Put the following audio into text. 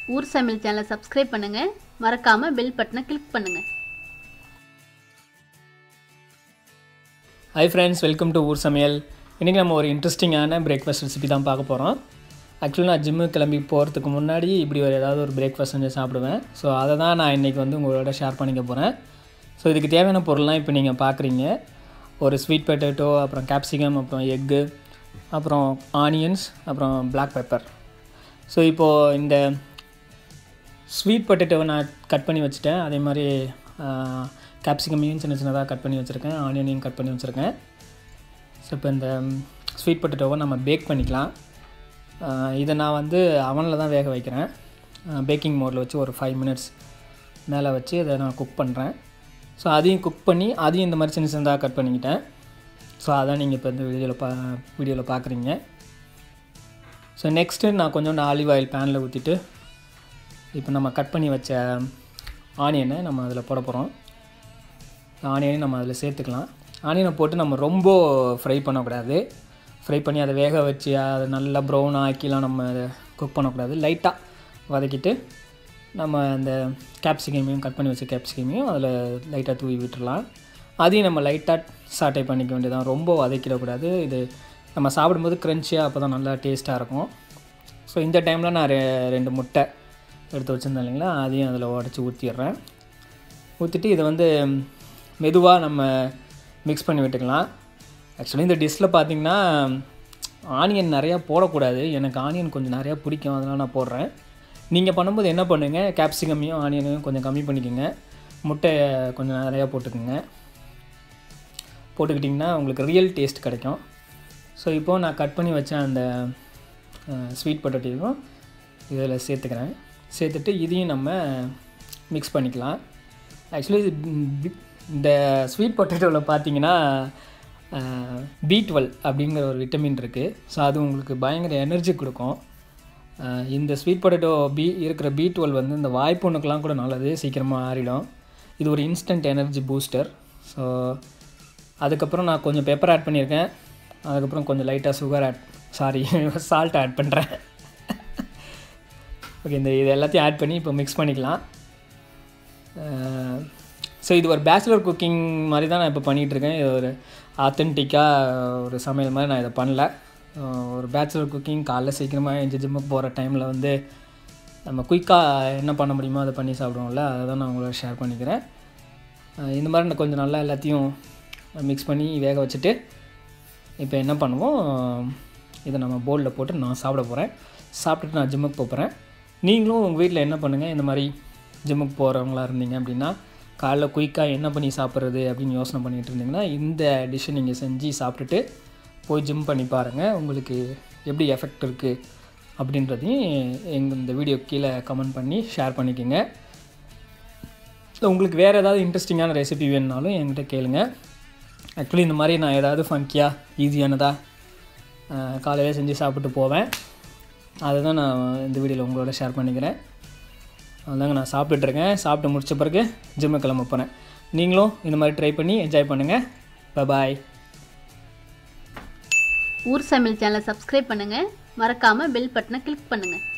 ஊர் சமையல் சேனலை சப்ஸ்கிரைப் பண்ணுங்கள் மறக்காமல் பெல் பட்டனை கிளிக் பண்ணுங்கள் ஹாய் ஃப்ரெண்ட்ஸ் வெல்கம் டு ஊர் சமையல் இன்றைக்கி நம்ம ஒரு இன்ட்ரெஸ்டிங்கான பிரேக்ஃபாஸ்ட் ரெசிபி தான் பார்க்க போகிறோம் ஆக்சுவலி நான் ஜிம்மு கிளம்பி போகிறதுக்கு முன்னாடி இப்படி ஒரு ஏதாவது ஒரு பிரேக்ஃபாஸ்ட் செஞ்சு சாப்பிடுவேன் ஸோ அதை தான் நான் இன்றைக்கி வந்து உங்களோட ஷேர் பண்ணிக்க போகிறேன் ஸோ இதுக்கு தேவையான பொருள்லாம் இப்போ நீங்கள் பார்க்குறீங்க ஒரு ஸ்வீட் பொட்டேட்டோ அப்புறம் கேப்சிகம் அப்புறம் எக்கு அப்புறம் ஆனியன்ஸ் அப்புறம் பிளாக் பெப்பர் ஸோ இப்போது இந்த ஸ்வீட் பொட்டேட்டோவை நான் கட் பண்ணி வச்சுட்டேன் அதே மாதிரி கேப்சிகமையும் சின்ன சின்னதாக கட் பண்ணி வச்சுருக்கேன் ஆனியனையும் கட் பண்ணி வச்சுருக்கேன் ஸோ இப்போ இந்த ஸ்வீட் பொட்டேட்டோவை நம்ம பேக் பண்ணிக்கலாம் ஆஹ் இதை நான் வந்து அவனில் தான் வேக வைக்கிறேன் பேக்கிங் மோடில் வச்சு ஒரு ஃபைவ் மினிட்ஸ் மேலே வச்சு அதை நான் குக் பண்ணுறேன் ஸோ அதையும் குக் பண்ணி அதையும் இந்த மாதிரி சின்ன சின்னதாக கட் பண்ணிக்கிட்டேன் ஸோ அதான் நீங்கள் இப்போ இந்த வீடியோவில் பா வீடியோவில் பார்க்குறீங்க ஸோ நெக்ஸ்ட்டு நான் கொஞ்சோண்டு ஆலிவ் ஆயில் பேனில் ஊற்றிட்டு இப்போ நம்ம கட் பண்ணி வச்ச ஆனியனை நம்ம அதில் போட போகிறோம் ஆனியனை நம்ம அதில் சேர்த்துக்கலாம் ஆனியனை போட்டு நம்ம ரொம்ப ஃப்ரை பண்ணக்கூடாது ஃப்ரை பண்ணி அதை வேக வச்சு அதை நல்லா ப்ரௌன் ஆக்கிலாம் நம்ம குக் பண்ணக்கூடாது லைட்டாக வதக்கிட்டு நம்ம அந்த கேப்சிகமையும் கட் பண்ணி வச்ச கேப்சிகமையும் அதில் லைட்டாக தூவி விட்டுறலாம் அதையும் நம்ம லைட்டாக சாட்டை பண்ணிக்க வேண்டியதான் ரொம்ப வதக்கிடக்கூடாது இது நம்ம சாப்பிடும்போது க்ரன்ச்சியாக அப்போ தான் நல்லா டேஸ்ட்டாக இருக்கும் ஸோ இந்த டைமில் நான் ரெ ரெண்டு முட்டை எடுத்து வச்சுருந்தேன் இல்லைங்களா அதையும் அதில் உடச்சி ஊற்றிடுறேன் ஊற்றிட்டு இதை வந்து மெதுவாக நம்ம மிக்ஸ் பண்ணி விட்டுக்கலாம் ஆக்சுவலி இந்த டிஷ்ஷில் பார்த்தீங்கன்னா ஆனியன் நிறையா போடக்கூடாது எனக்கு ஆனியன் கொஞ்சம் நிறையா பிடிக்கும் அதனால் நான் போடுறேன் நீங்கள் பண்ணும்போது என்ன பண்ணுங்கள் கேப்சிகமையும் ஆனியனையும் கொஞ்சம் கம்மி பண்ணிக்கோங்க முட்டை கொஞ்சம் நிறையா போட்டுக்கோங்க போட்டுக்கிட்டிங்கன்னா உங்களுக்கு ரியல் டேஸ்ட் கிடைக்கும் ஸோ இப்போது நான் கட் பண்ணி வச்ச அந்த ஸ்வீட் பொட்டேட்டோவும் இதில் சேர்த்துக்கிறேன் சேர்த்துட்டு இதையும் நம்ம மிக்ஸ் பண்ணிக்கலாம் ஆக்சுவலி இந்த ஸ்வீட் பொட்டேட்டோவில் பார்த்தீங்கன்னா பி டுவெல் அப்படிங்கிற ஒரு விட்டமின் இருக்குது ஸோ அது உங்களுக்கு பயங்கர எனர்ஜி கொடுக்கும் அஹ் இந்த ஸ்வீட் பொட்டேட்டோ பி இருக்கிற பி டுவெல் வந்து இந்த வாய்ப்புண்ணுக்கெலாம் கூட நல்லது சீக்கிரமாக ஆறிடும் இது ஒரு இன்ஸ்டன்ட் எனர்ஜி பூஸ்டர் ஸோ அதுக்கப்புறம் நான் கொஞ்சம் பெப்பர் ஆட் பண்ணியிருக்கேன் அதுக்கப்புறம் கொஞ்சம் லைட்டாக sugar add sorry salt add பண்ணுறேன் ஓகே இந்த இது எல்லாத்தையும் ஆட் பண்ணி இப்போ மிக்ஸ் பண்ணிக்கலாம் ஸோ இது ஒரு பேச்சுலர் குக்கிங் மாதிரி தான் நான் இப்போ பண்ணிகிட்ருக்கேன் இது ஒரு ஆத்தென்டிக்காக ஒரு சமையல் மாதிரி நான் இதை பண்ணல அஹ் ஒரு பேச்சுலர் குக்கிங் காலைல சீக்கிரமாக எஞ்சி ஜிம்முக்கு போகிற டைமில் வந்து நம்ம குயிக்காக என்ன பண்ண முடியுமோ அதை பண்ணி சாப்பிடுவோம்ல அதை தான் நான் உங்களோட ஷேர் பண்ணிக்கிறேன் அஹ் இந்த மாதிரி நான் கொஞ்சம் நல்லா எல்லாத்தையும் மிக்ஸ் பண்ணி வேக வச்சுட்டு இப்போ என்ன பண்ணுவோம் இதை நம்ம போலில் போட்டு நான் சாப்பிட போகிறேன் சாப்பிட்டுட்டு நான் ஜிம்முக்கு போகிறேன் நீங்களும் உங்கள் வீட்டில் என்ன பண்ணுங்கள் இந்த மாதிரி ஜிம்முக்கு போகிறவங்களா இருந்தீங்க அப்படின்னா காலைல குயிக்காக என்ன பண்ணி சாப்பிட்றது அப்படின்னு யோசனை பண்ணிகிட்டு இருந்தீங்கன்னா இந்த டிஷ்ஷை நீங்கள் செஞ்சு சாப்பிட்டுட்டு போய் ஜிம் பண்ணி பாருங்கள் உங்களுக்கு எப்படி எஃபெக்ட் இருக்குது அப்படின்றதையும் எங்கள் இந்த வீடியோ கீழே கமெண்ட் பண்ணி ஷேர் பண்ணிக்கோங்க ஸோ உங்களுக்கு வேறு ஏதாவது இன்ட்ரெஸ்டிங்கான ரெசிபி வேணுனாலும் என்கிட்ட கேளுங்க ஆக்சுவலி இந்த மாதிரி நான் ஏதாவது ஃபங்கியாக ஈஸியானதாக காலையிலே செஞ்சு சாப்பிட்டு போவேன் அதை தான் நான் இந்த வீடியோவில் உங்களோட ஷேர் பண்ணிக்கிறேன் அதுதாங்க நான் சாப்பிட்டுட்ருக்கேன் சாப்பிட்டு முடிச்ச பிறகு ஜிம்மு கிளம்ப போகிறேன் நீங்களும் இந்த மாதிரி ட்ரை பண்ணி என்ஜாய் பண்ணுங்கள் பாய் ஊர் சமையல் சேனலை சப்ஸ்கிரைப் பண்ணுங்கள் மறக்காமல் பெல் பட்டனை கிளிக் பண்ணுங்கள்